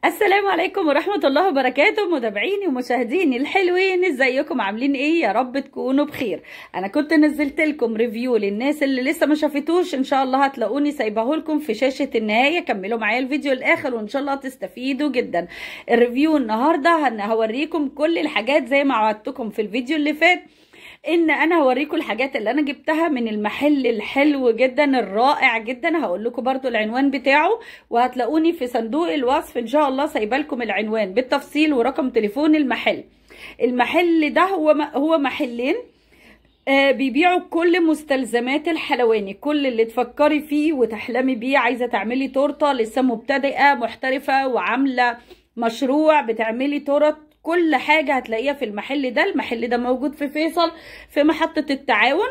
السلام عليكم ورحمة الله وبركاته متابعيني ومشاهديني الحلوين ازيكم عاملين ايه يا رب تكونوا بخير انا كنت نزلت لكم ريفيو للناس اللي لسه ما شافتوش ان شاء الله هتلاقوني سايباه لكم في شاشة النهاية كملوا معايا الفيديو الاخر وان شاء الله تستفيدوا جدا الريفيو النهاردة هن- هوريكم كل الحاجات زي ما وعدتكم في الفيديو اللي فات ان انا هوريكم الحاجات اللي انا جبتها من المحل الحلو جدا الرائع جدا هقول لكم برضو العنوان بتاعه وهتلاقوني في صندوق الوصف ان شاء الله سايبه لكم العنوان بالتفصيل ورقم تليفون المحل المحل ده هو هو محلين آه بيبيعوا كل مستلزمات الحلواني كل اللي تفكري فيه وتحلمي بيه عايزه تعملي تورته لسه مبتدئه محترفه وعامله مشروع بتعملي تورت كل حاجه هتلاقيها في المحل ده المحل ده موجود في فيصل في محطه التعاون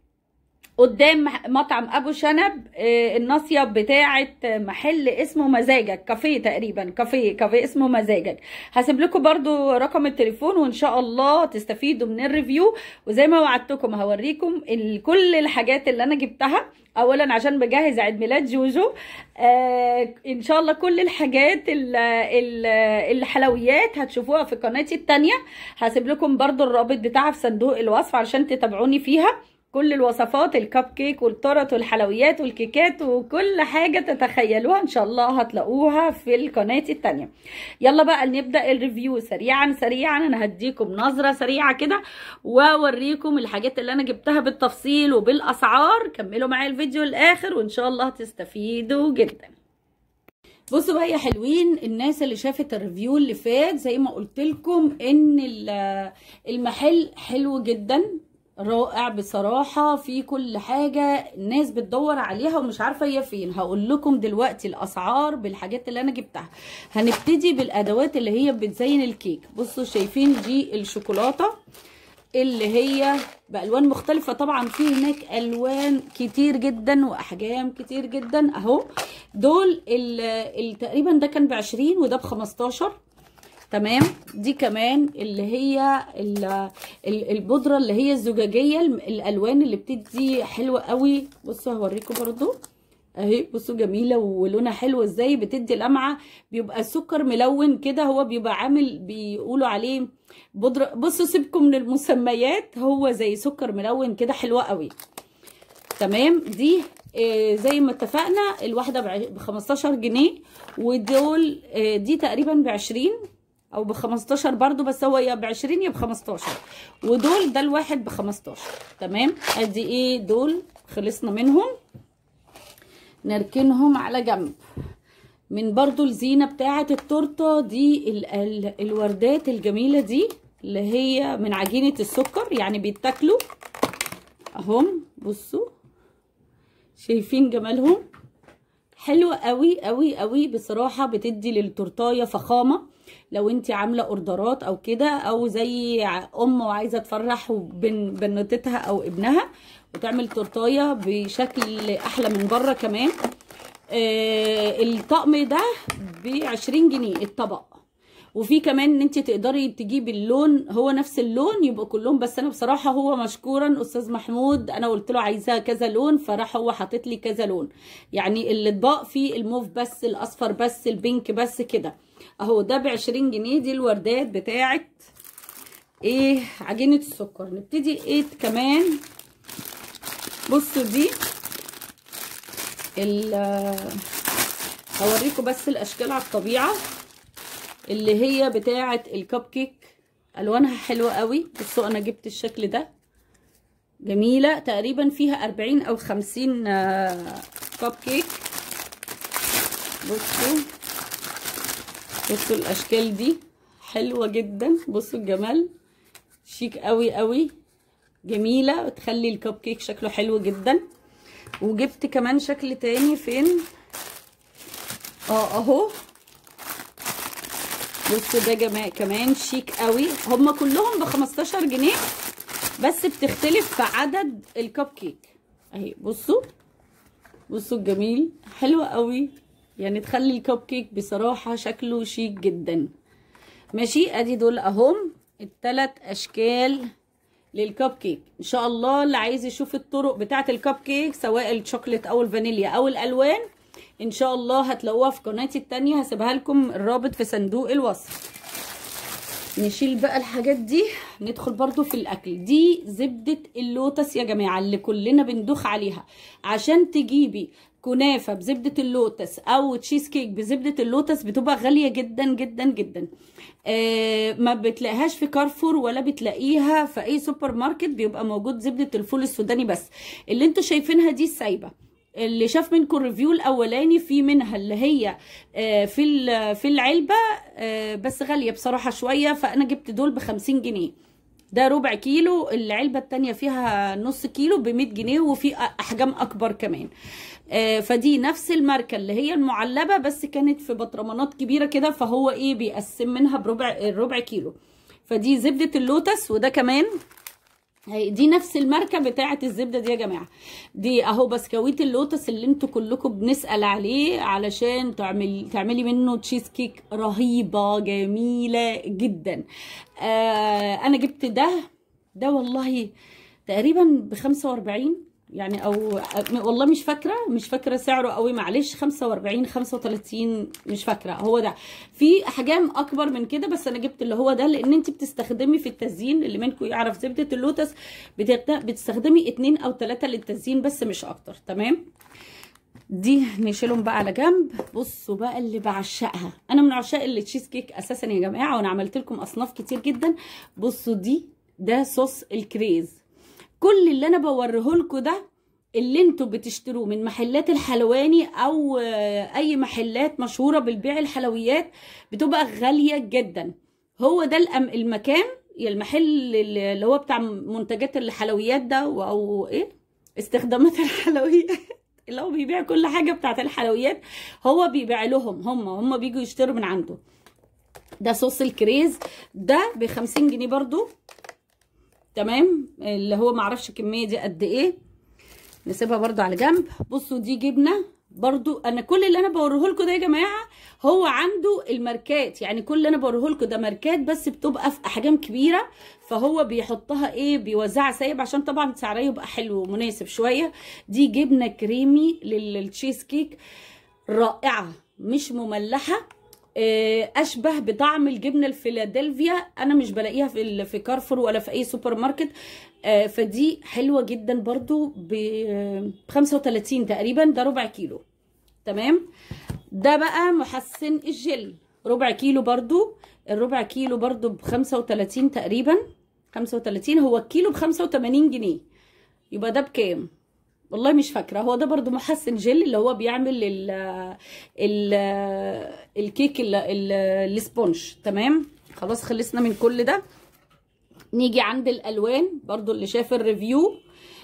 قدام مح- مطعم ابو شنب آه، الناصيه بتاعه محل اسمه مزاجك كافيه تقريبا كافيه كافيه اسمه مزاجك هسيب لكم برضو رقم التليفون وان شاء الله تستفيدوا من الريفيو وزي ما وعدتكم هوريكم ال- كل الحاجات اللي انا جبتها اولا عشان بجهز عيد ميلاد جوجو آه ان شاء الله كل الحاجات ال ال الحلويات هتشوفوها في قناتي التانية هسيب لكم برضو الرابط بتاعها في صندوق الوصف علشان تتابعوني فيها كل الوصفات الكب كيك والتورت والحلويات والكيكات وكل حاجة تتخيلوها ان شاء الله هتلاقوها في القناة التانية يلا بقى نبدأ الريفيو سريعا سريعا انا هديكم نظرة سريعة كده واوريكم الحاجات اللي انا جبتها بالتفصيل وبالاسعار كملوا معايا الفيديو الاخر وان شاء الله تستفيدوا جدا بصوا بقى يا حلوين الناس اللي شافت الريفيو اللي فات زي ما قلت لكم ان ال- المحل حلو جدا رائع بصراحة في كل حاجة الناس بتدور عليها ومش عارفة هي فين هقول لكم دلوقتي الأسعار بالحاجات اللي أنا جبتها هنبتدي بالأدوات اللي هي بتزين الكيك بصوا شايفين دي الشوكولاتة اللي هي بألوان مختلفة طبعا في هناك ألوان كتير جدا وأحجام كتير جدا أهو دول ال- ال- تقريبا ده كان بعشرين وده بخمستاشر تمام دي كمان اللي هي ال- ال- البودره اللي هي الزجاجيه الم- الالوان اللي بتدي حلوه قوي بصوا هوريكم برضو اهي بصوا جميله ولونها حلو ازاي بتدي لمعه بيبقى سكر ملون كده هو بيبقى عامل بيقولوا عليه بودره بصوا سيبكم من المسميات هو زي سكر ملون كده حلوه قوي تمام دي آه، زي ما اتفقنا الواحده ب 15 جنيه ودول آه، دي تقريبا ب 20 او ب 15 برضو بس هو يا ب 20 يا ب 15 ودول ده الواحد ب 15 تمام ادي ايه دول خلصنا منهم نركنهم على جنب من برضو الزينة بتاعة التورتة دي ال ال الوردات الجميلة دي اللي هي من عجينة السكر يعني بيتاكلوا اهم بصوا شايفين جمالهم حلوة قوي قوي قوي بصراحة بتدي للتورتاية فخامة لو انت عاملة اوردرات او كده او زي ع- ام وعايزة تفرح بن بنوتتها او ابنها وتعمل تورتاية بشكل احلى من بره كمان آه الطقم ده بعشرين جنيه الطبق وفي كمان ان انت تقدري تجيبي اللون هو نفس اللون يبقى كلهم بس انا بصراحه هو مشكورا استاذ محمود انا قلت له عايزاه كذا لون فراح هو حاطط لي كذا لون يعني الاطباق فيه الموف بس الاصفر بس البينك بس كده اهو ده ب 20 جنيه دي الوردات بتاعت ايه عجينه السكر نبتدي ايه كمان بصوا دي ال هوريكم بس الاشكال على الطبيعه اللي هي بتاعه الكب كيك الوانها حلوه قوي بصوا انا جبت الشكل ده جميله تقريبا فيها 40 او 50 آه، كب كيك بصوا بصوا الاشكال دي حلوه جدا بصوا الجمال شيك قوي قوي جميله وتخلي الكب كيك شكله حلو جدا وجبت كمان شكل تاني فين اه اهو بصوا ده جماعة كمان شيك قوي هما كلهم ب 15 جنيه بس بتختلف في عدد الكب كيك اهي بصوا بصوا الجميل حلوة قوي يعني تخلي الكب كيك بصراحة شكله شيك جدا ماشي ادي دول اهم التلات اشكال للكب كيك ان شاء الله اللي عايز يشوف الطرق بتاعه الكب كيك سواء الشوكليت او الفانيليا او الالوان ان شاء الله هتلاقوها في قناتي التانية هسيبها لكم الرابط في صندوق الوصف نشيل بقى الحاجات دي ندخل برضو في الاكل دي زبدة اللوتس يا جماعة اللي كلنا بندوخ عليها عشان تجيبي كنافة بزبدة اللوتس او تشيز كيك بزبدة اللوتس بتبقى غالية جدا جدا جدا آه ما بتلاقيهاش في كارفور ولا بتلاقيها في اي سوبر ماركت بيبقى موجود زبدة الفول السوداني بس اللي انتوا شايفينها دي السايبة اللي شاف منكم الريفيو الاولاني في منها اللي هي في في العلبه بس غاليه بصراحه شويه فانا جبت دول ب 50 جنيه ده ربع كيلو العلبه التانية فيها نص كيلو ب 100 جنيه وفي احجام اكبر كمان فدي نفس الماركه اللي هي المعلبه بس كانت في بطرمانات كبيره كده فهو ايه بيقسم منها بربع الربع كيلو فدي زبده اللوتس وده كمان دي نفس الماركه بتاعه الزبده دي يا جماعه دي اهو بسكويت اللوتس اللي انتوا كلكم بنسال عليه علشان تعمل تعملي منه تشيز كيك رهيبه جميله جدا آه انا جبت ده ده والله تقريبا ب 45 يعني او والله مش فاكره مش فاكره سعره قوي معلش 45 35 مش فاكره هو ده في احجام اكبر من كده بس انا جبت اللي هو ده لان انت بتستخدمي في التزيين اللي منكم يعرف زبده اللوتس بتستخدمي اتنين او ثلاثه للتزيين بس مش اكتر تمام دي نشيلهم بقى على جنب بصوا بقى اللي بعشقها انا من عشاق التشيز كيك اساسا يا جماعه وانا عملت لكم اصناف كتير جدا بصوا دي ده صوص الكريز كل اللي انا بوريه لكم ده اللي انتوا بتشتروه من محلات الحلواني او اي محلات مشهوره بالبيع الحلويات بتبقى غاليه جدا هو ده المكان المحل اللي هو بتاع منتجات الحلويات ده او ايه استخدامات الحلويات اللي هو بيبيع كل حاجه بتاعت الحلويات هو بيبيع لهم هم هم بيجوا يشتروا من عنده ده صوص الكريز ده ب 50 جنيه برضو تمام اللي هو معرفش الكميه دي قد ايه نسيبها برضو على جنب بصوا دي جبنه برضو انا كل اللي انا بوريه لكم ده يا جماعه هو عنده الماركات يعني كل اللي انا بوريه لكم ده ماركات بس بتبقى في احجام كبيره فهو بيحطها ايه بيوزعها سايب عشان طبعا سعرها يبقى حلو ومناسب شويه دي جبنه كريمي للتشيز كيك رائعه مش مملحه اشبه بطعم الجبنه الفيلادلفيا انا مش بلاقيها في في كارفور ولا في اي سوبر ماركت فدي حلوه جدا برضو ب 35 تقريبا ده ربع كيلو تمام ده بقى محسن الجل ربع كيلو برضو الربع كيلو برضو ب 35 تقريبا 35 هو الكيلو ب 85 جنيه يبقى ده بكام والله مش فاكره هو ده برضو محسن جل اللي هو بيعمل ال ال الكيك السبونج تمام خلاص خلصنا من كل ده نيجي عند الالوان برضو اللي شاف الريفيو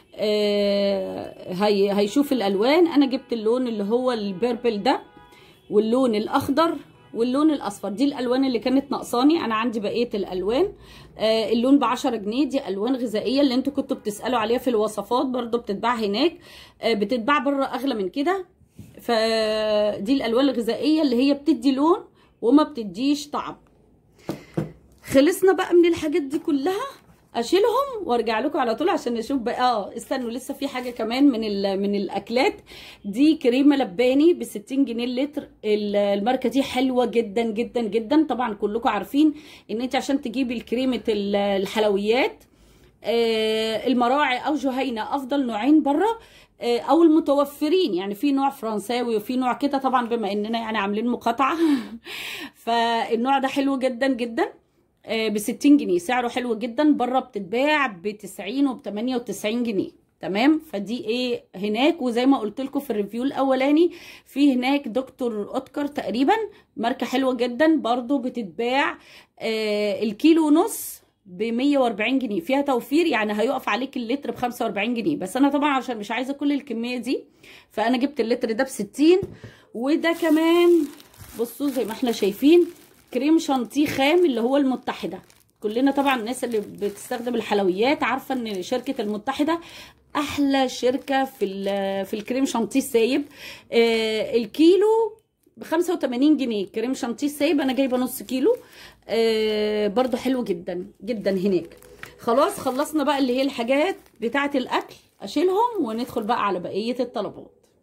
آه هي هيشوف الالوان انا جبت اللون اللي هو البيربل ده واللون الاخضر واللون الاصفر دي الالوان اللي كانت ناقصاني انا عندي بقيه الالوان آه اللون ب 10 جنيه دي الوان غذائيه اللي انتوا كنتوا بتسالوا عليها في الوصفات برضو بتتباع هناك آه بتتباع بره اغلى من كده فدي الالوان الغذائيه اللي هي بتدي لون وما بتديش طعم خلصنا بقى من الحاجات دي كلها اشيلهم وارجع لكم على طول عشان نشوف بقى اه استنوا لسه في حاجه كمان من من الاكلات دي كريمه لباني ب 60 جنيه اللتر الماركه دي حلوه جدا جدا جدا طبعا كلكم عارفين ان انت عشان تجيبي الكريمه الحلويات آه المراعي او جهينه افضل نوعين بره آه او المتوفرين يعني في نوع فرنساوي وفي نوع كده طبعا بما اننا يعني عاملين مقاطعه فالنوع ده حلو جدا جدا ب 60 جنيه سعره حلو جدا بره بتتباع ب 90 وب 98 جنيه تمام فدي ايه هناك وزي ما قلت لكم في الريفيو الاولاني في هناك دكتور اوتكر تقريبا ماركه حلوه جدا برضو بتتباع آه الكيلو ونص ب 140 جنيه فيها توفير يعني هيقف عليك اللتر ب 45 جنيه بس انا طبعا عشان مش عايزه كل الكميه دي فانا جبت اللتر ده ب 60 وده كمان بصوا زي ما احنا شايفين كريم شانتيه خام اللي هو المتحده كلنا طبعا الناس اللي بتستخدم الحلويات عارفه ان شركه المتحده احلى شركه في في الكريم شانتيه السايب آه الكيلو ب 85 جنيه كريم شانتيه السايب انا جايبه نص كيلو آه برضو حلو جدا جدا هناك خلاص خلصنا بقى اللي هي الحاجات بتاعه الاكل اشيلهم وندخل بقى على بقيه الطلبات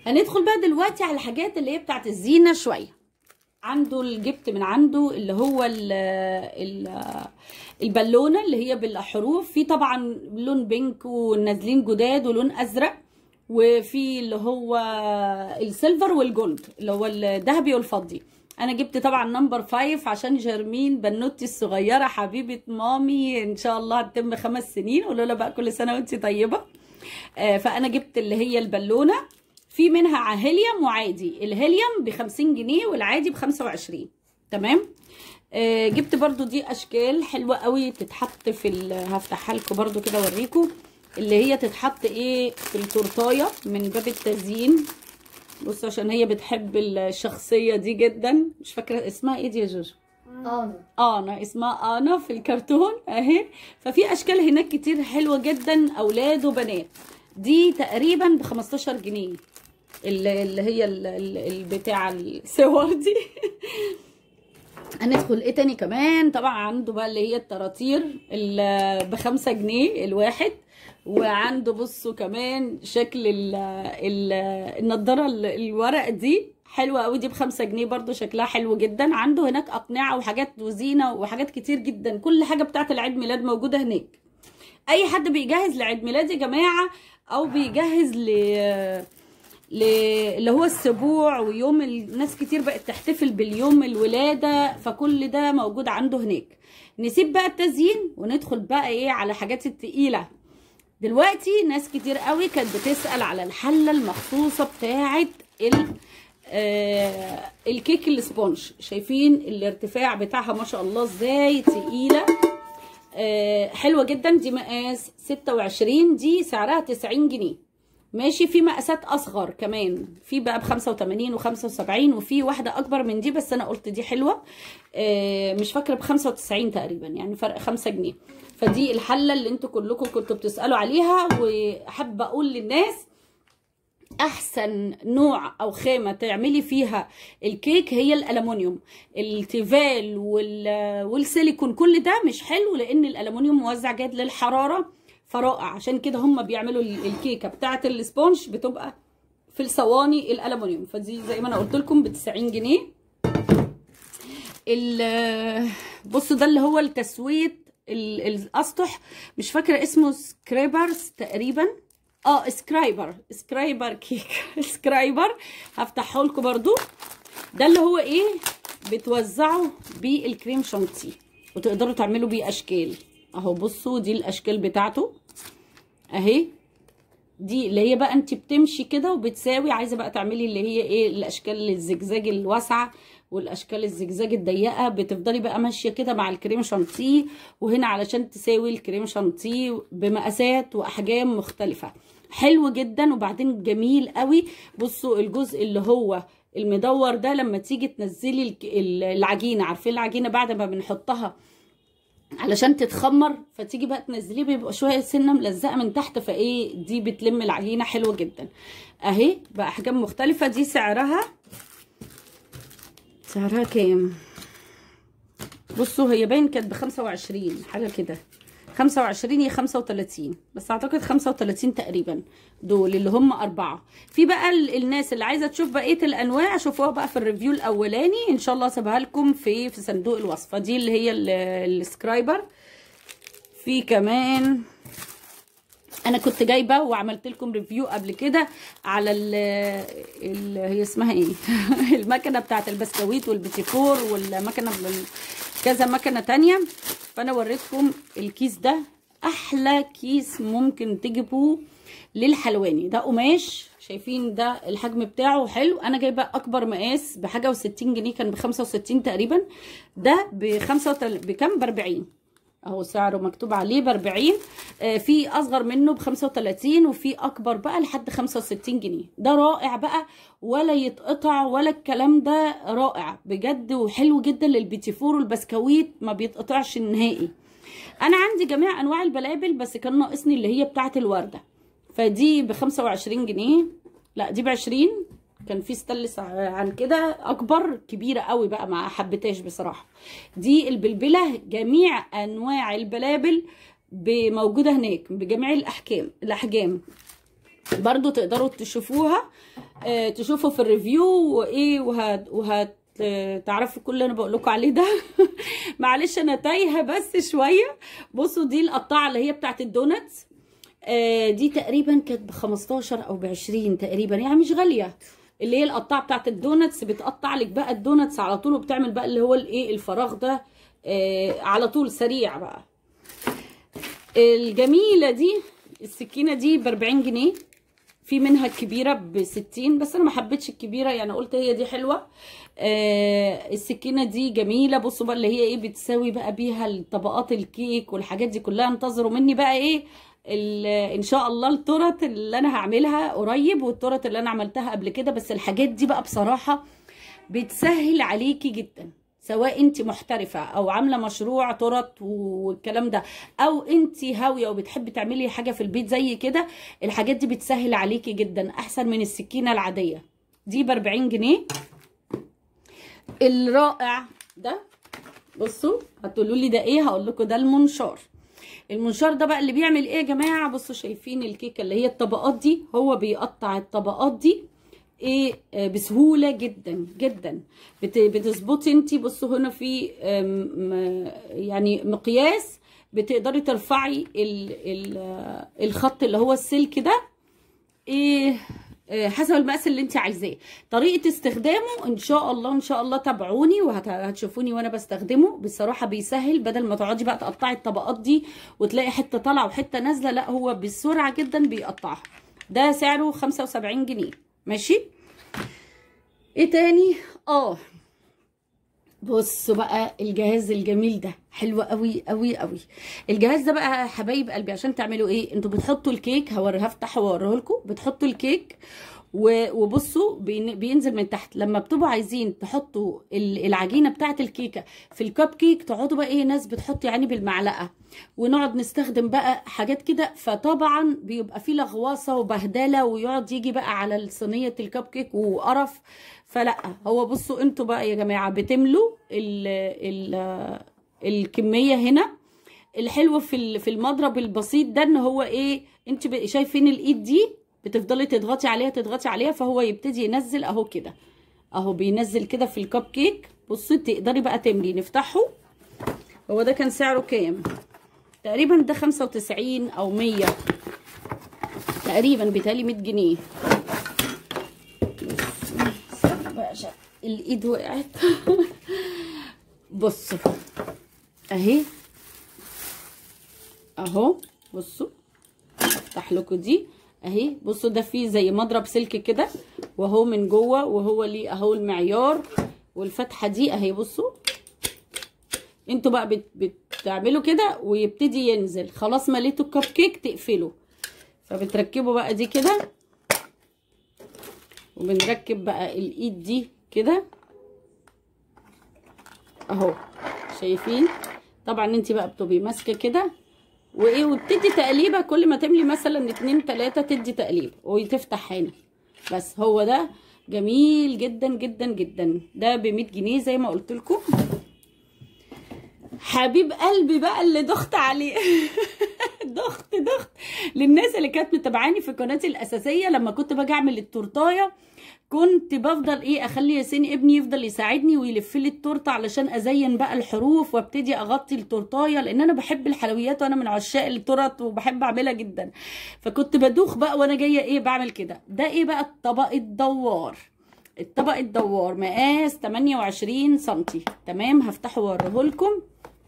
هندخل بقى دلوقتي على الحاجات اللي هي بتاعت الزينه شويه عنده اللي جبت من عنده اللي هو ال ال البالونه اللي هي بالحروف في طبعا لون بينك ونازلين جداد ولون ازرق وفي اللي هو السيلفر والجولد اللي هو الذهبي والفضي انا جبت طبعا نمبر فايف عشان جرمين بنوتي الصغيره حبيبه مامي ان شاء الله هتتم خمس سنين قولوا لها بقى كل سنه وانت طيبه آه، فانا جبت اللي هي البالونه في منها هيليوم وعادي الهيليوم ب 50 جنيه والعادي ب 25 تمام آه، جبت برضو دي اشكال حلوه قوي تتحط في ال- هفتحها لكم برضو كده اوريكم اللي هي تتحط ايه في التورتايه من باب التزيين بصوا عشان هي بتحب الشخصيه دي جدا مش فاكره اسمها ايه دي يا جوجو انا انا اسمها انا في الكرتون اهي ففي اشكال هناك كتير حلوه جدا اولاد وبنات دي تقريبا ب 15 جنيه اللي اللي هي ال- ال- البتاع الصور دي هندخل ايه تاني كمان طبعا عنده بقى اللي هي الطراطير ب 5 جنيه الواحد وعنده بصوا كمان شكل ال ال النضاره ال- الورق دي حلوه قوي دي بخمسة جنيه برضو شكلها حلو جدا عنده هناك اقنعه وحاجات وزينه وحاجات كتير جدا كل حاجه بتاعت العيد ميلاد موجوده هناك اي حد بيجهز لعيد ميلاد يا جماعه او بيجهز ل ل- اللي هو السبوع ويوم ال- ناس كتير بقت تحتفل باليوم الولادة فكل ده موجود عنده هناك نسيب بقى التزيين وندخل بقى ايه على حاجات التقيلة دلوقتي ناس كتير قوي كانت بتسأل على الحلة المخصوصة بتاعة ال آه الكيك السبونج شايفين الارتفاع بتاعها ما شاء الله ازاي تقيلة آه حلوة جدا دي مقاس 26 دي سعرها 90 جنيه ماشي في مقاسات اصغر كمان في بقى ب 85 و75 وفي واحده اكبر من دي بس انا قلت دي حلوه آه، مش فاكره ب 95 تقريبا يعني فرق 5 جنيه فدي الحله اللي انتوا كلكم كنتوا بتسالوا عليها وحابه اقول للناس احسن نوع او خامه تعملي فيها الكيك هي الالومنيوم التيفال وال- والسيليكون كل ده مش حلو لان الالومنيوم موزع جيد للحراره فرائع عشان كده هم بيعملوا ال- الكيكه بتاعه السبونج بتبقى في الصواني الالومنيوم فدي زي ما انا قلت لكم ب 90 جنيه ال- بصوا ده اللي هو التسويت ال- الاسطح مش فاكره اسمه سكريبرز تقريبا اه سكرايبر سكرايبر كيك سكرايبر هفتحه لكم برضو ده اللي هو ايه بتوزعوا بيه الكريم شانتيه وتقدروا تعملوا بيه اشكال اهو بصوا دي الاشكال بتاعته اهي دي اللي هي بقى انت بتمشي كده وبتساوي عايزه بقى تعملي اللي هي ايه الاشكال الزجزاج الواسعه والاشكال الزجزاج الضيقه بتفضلي بقى ماشيه كده مع الكريم شانتيه وهنا علشان تساوي الكريم شانتيه بمقاسات واحجام مختلفه حلو جدا وبعدين جميل قوي بصوا الجزء اللي هو المدور ده لما تيجي تنزلي الك- ال- العجينه عارفين العجينه بعد ما بنحطها علشان تتخمر فتيجي بقى تنزليه بيبقى شويه سنه ملزقه من تحت فايه دي بتلم العجينه حلوه جدا اهي باحجام مختلفه دي سعرها سعرها كام بصوا هي باين كانت ب 25 حاجه كده 25 يا 35 بس اعتقد 35 تقريبا دول اللي هم اربعه في بقى ال- الناس اللي عايزه تشوف بقيه الانواع شوفوها بقى في الريفيو الاولاني ان شاء الله اسيبها لكم في في صندوق الوصفه دي اللي هي ال- السكرايبر في كمان انا كنت جايبه وعملت لكم ريفيو قبل كده على ال ال هي اسمها ايه المكنه بتاعه البسكويت والبيتيفور والمكنه بال- كذا مكنه تانية فانا وريتكم الكيس ده احلى كيس ممكن تجيبوه للحلواني ده قماش شايفين ده الحجم بتاعه حلو انا جايبه اكبر مقاس بحاجه و60 جنيه كان ب 65 تقريبا ده ب 5 بكام ب 40 اهو سعره مكتوب عليه ب 40 آه في اصغر منه ب 35 وفي اكبر بقى لحد 65 جنيه ده رائع بقى ولا يتقطع ولا الكلام ده رائع بجد وحلو جدا للبيتيفور والبسكويت ما بيتقطعش نهائي انا عندي جميع انواع البلابل بس كان ناقصني اللي هي بتاعه الورده فدي ب 25 جنيه لا دي ب 20 كان في ستانلس عن كده اكبر كبيره قوي بقى ما حبيتهاش بصراحه دي البلبله جميع انواع البلابل ب- موجوده هناك بجميع الاحكام الاحجام برضو تقدروا تشوفوها آه، تشوفوا في الريفيو وايه وهت وهت آه، تعرفوا كل اللي انا بقول لكم عليه ده معلش انا تايهه بس شويه بصوا دي القطاعه اللي هي بتاعت الدونتس آه، دي تقريبا كانت ب 15 او ب 20 تقريبا يعني مش غاليه اللي هي القطاعه بتاعت الدونتس بتقطع لك بقى الدونتس على طول وبتعمل بقى اللي هو الايه الفراغ ده آه، على طول سريع بقى الجميله دي السكينه دي ب 40 جنيه في منها الكبيره ب 60 بس انا ما حبيتش الكبيره يعني قلت هي دي حلوه آه السكينه دي جميله بصوا بقى اللي هي ايه بتساوي بقى بيها الطبقات الكيك والحاجات دي كلها انتظروا مني بقى ايه ال- ان شاء الله التورت اللي انا هعملها قريب والتورت اللي انا عملتها قبل كده بس الحاجات دي بقى بصراحه بتسهل عليكي جدا سواء انت محترفه او عامله مشروع تورت والكلام ده او انت هاويه وبتحبي تعملي حاجه في البيت زي كده الحاجات دي بتسهل عليكي جدا احسن من السكينه العاديه دي ب 40 جنيه الرائع ده بصوا هتقولوا لي ده ايه هقول لكم ده المنشار المنشار ده بقى اللي بيعمل ايه يا جماعه بصوا شايفين الكيكه اللي هي الطبقات دي هو بيقطع الطبقات دي ايه آه، بسهوله جدا جدا بت- بتظبطي انت بصوا هنا في آم، م- يعني مقياس بتقدري ترفعي ال ال آه، الخط اللي هو السلك ده ايه آه، حسب المقاس اللي انت عايزاه طريقه استخدامه ان شاء الله ان شاء الله تابعوني وهتشوفوني وانا بستخدمه بصراحه بيسهل بدل ما تقعدي بقى تقطعي الطبقات دي وتلاقي حته طالعه وحته نازله لا هو بسرعه جدا بيقطعها ده سعره 75 جنيه ماشي ايه تاني اه بصوا بقى الجهاز الجميل ده حلو قوي قوي قوي الجهاز ده بقى يا حبايب قلبي عشان تعملوا ايه انتوا بتحطوا الكيك هوريها هفتح واوريه لكم بتحطوا الكيك و- وبصوا بين- بينزل من تحت لما بتبقوا عايزين تحطوا ال- العجينه بتاعه الكيكه في الكب كيك تقعدوا بقى ايه ناس بتحط يعني بالمعلقه ونقعد نستخدم بقى حاجات كده فطبعا بيبقى فيه لغواصه وبهدله ويقعد يجي بقى على صينيه الكب كيك وقرف فلا هو بصوا انتوا بقى يا جماعه بتملوا ال ال الكميه هنا الحلو في ال- في المضرب البسيط ده ان هو ايه انت ب- شايفين الايد دي بتفضلي تضغطي عليها تضغطي عليها فهو يبتدي ينزل اهو كده اهو بينزل كده في الكب كيك بصي تقدري بقى تملي نفتحه هو ده كان سعره كام تقريبا ده 95 او 100 تقريبا بيتهيألي 100 جنيه استنى بقى عشان الايد وقعت بصوا اهي اهو بصوا افتح لكم دي اهي بصوا ده فيه زي مضرب سلك كده وهو من جوه وهو ليه اهو المعيار والفتحه دي اهي بصوا انتوا بقى بت بتعملوا كده ويبتدي ينزل خلاص مليتوا الكب كيك تقفلوا فبتركبوا بقى دي كده وبنركب بقى الايد دي كده اهو شايفين طبعا انت بقى بتبقي ماسكه كده وايه وبتدي تقليبه كل ما تملي مثلا اتنين تلاته تدي تقليبه وتفتح هنا بس هو ده جميل جدا جدا جدا ده ب 100 جنيه زي ما قلت لكم حبيب قلبي بقى اللي ضغط عليه ضغط ضغط للناس اللي كانت متابعاني في قناتي الاساسيه لما كنت باجي اعمل التورتايه كنت بفضل ايه اخلي ياسين ابني يفضل يساعدني ويلف لي التورته علشان ازين بقى الحروف وابتدي اغطي التورتايه لان انا بحب الحلويات وانا من عشاق التورت وبحب اعملها جدا فكنت بدوخ بقى وانا جايه ايه بعمل كده ده ايه بقى الطبق الدوار الطبق الدوار مقاس 28 سنتي تمام هفتحه واوريه لكم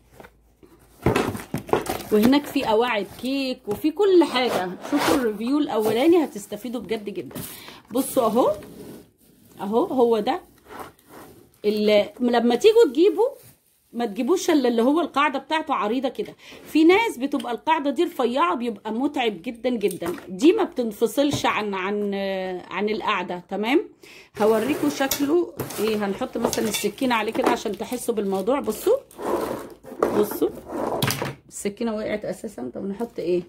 وهناك في قواعد كيك وفي كل حاجه شوفوا الريفيو الاولاني هتستفيدوا بجد جدا بصوا اهو اهو هو ده اللي لما تيجوا تجيبوا ما تجيبوش الا اللي هو القاعده بتاعته عريضه كده في ناس بتبقى القاعده دي رفيعه بيبقى متعب جدا جدا دي ما بتنفصلش عن عن عن القاعده تمام هوريكم شكله ايه هنحط مثلا السكينه عليه كده عشان تحسوا بالموضوع بصوا بصوا السكينه وقعت اساسا طب نحط ايه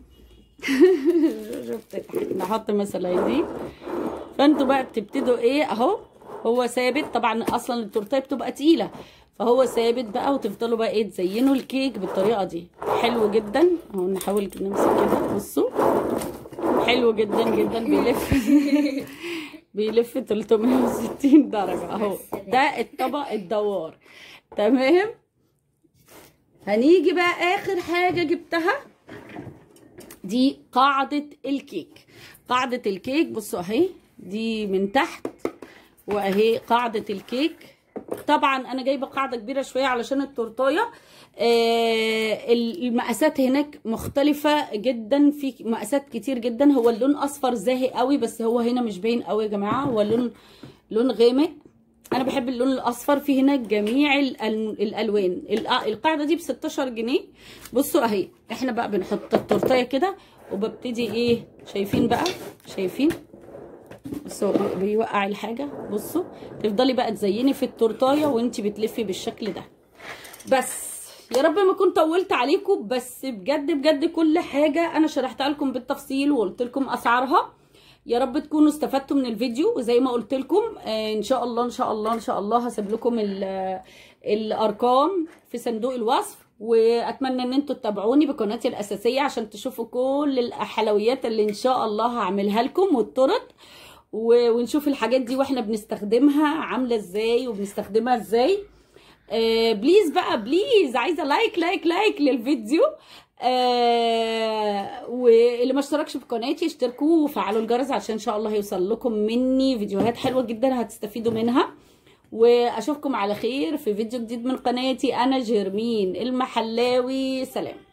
شفت نحط مثلا دي فانتوا بقى بتبتدوا ايه اهو هو ثابت طبعا اصلا التورتيه بتبقى تقيله فهو ثابت بقى وتفضلوا بقى ايه تزينوا الكيك بالطريقه دي حلو جدا اهو نحاول نمسك كده بصوا حلو جدا جدا بيلف بيلف 360 درجة اهو ده الطبق الدوار تمام هنيجي بقى اخر حاجة جبتها دي قاعدة الكيك قاعدة الكيك بصوا اهي دي من تحت واهي قاعدة الكيك طبعا انا جايبه قاعده كبيره شويه علشان التورتايه آه المقاسات هناك مختلفه جدا في مقاسات كتير جدا هو اللون اصفر زاهي قوي بس هو هنا مش باين قوي يا جماعه هو لون لون غامق انا بحب اللون الاصفر في هناك جميع الالوان القاعده دي ب 16 جنيه بصوا اهي احنا بقى بنحط التورتايه كده وببتدي ايه شايفين بقى شايفين بصوا بيوقع الحاجه بصوا تفضلي بقى تزيني في التورتايه وانت بتلفي بالشكل ده بس يا رب ما كنت طولت عليكم بس بجد بجد كل حاجه انا شرحتها لكم بالتفصيل وقلت لكم اسعارها يا رب تكونوا استفدتوا من الفيديو وزي ما قلت لكم آه ان شاء الله ان شاء الله ان شاء الله هسيب لكم الارقام في صندوق الوصف واتمنى ان انتوا تتابعوني بقناتي الاساسيه عشان تشوفوا كل الحلويات اللي ان شاء الله هعملها لكم والطرق ونشوف الحاجات دي واحنا بنستخدمها عامله ازاي وبنستخدمها ازاي آه بليز بقى بليز عايزه لايك لايك لايك للفيديو آه واللي ما اشتركش في قناتي اشتركوا وفعلوا الجرس عشان ان شاء الله هيوصل لكم مني فيديوهات حلوه جدا هتستفيدوا منها واشوفكم على خير في فيديو جديد من قناتي انا جيرمين المحلاوي سلام